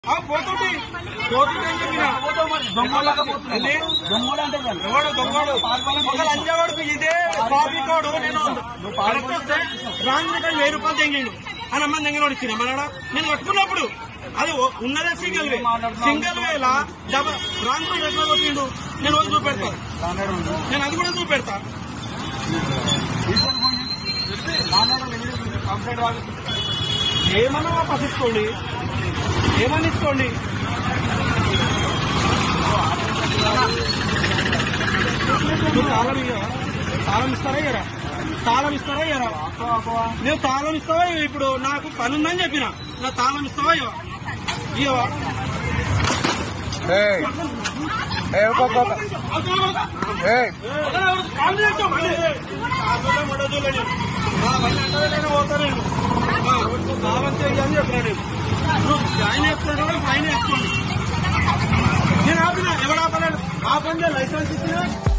ఆ పోతుంటే పోతుంటే అని చెప్పిన ఏంది? ఎవడు దొంగడు ఒక లంచవాడుకు ఇదే ట్రాఫిక్ వాడు నేను కరెక్ట్ వస్తే రాంగ్ రిటర్న్ వెయ్యి రూపాయలు తెంగిండు అని అమ్మ తెంగినోడు ఇచ్చిన మనడా నేను కట్టుకున్నప్పుడు అది ఓ- ఉన్నదే సింగిల్ వే సింగిల్ వేల డబల్ రాంగ్ రూట్ ఎట్లా కొట్టిండు నేను రోజు చూపెడతా నేను అది కూడా చూపెడతా ఏమన్నా వాపస్ ఇచ్చుకోండి ఏమని ఇచ్చుకోండి నువ్వు తాళం ఇయ్యవా తాళం ఇస్తారా ఇయ్యరా తాళం ఇస్తారా ఇయ్యరా నేను తాళం ఇస్తావా ఇయ్యవా? ఇప్పుడు నాకు పని ఉందని చెప్పిన నా తాళం ఇస్తావా ఇవ్వ ఇయ్యవా ఏయ్ ఏయ్ ఒక్కొక్క ఏయ్ జాయిన్ చేసుకుంటాడు ఫైన్ వేసుకోండి నేను ఆపిన ఎవడు ఆపలేడు ఆపండి లైసెన్స్ ఇచ్చిన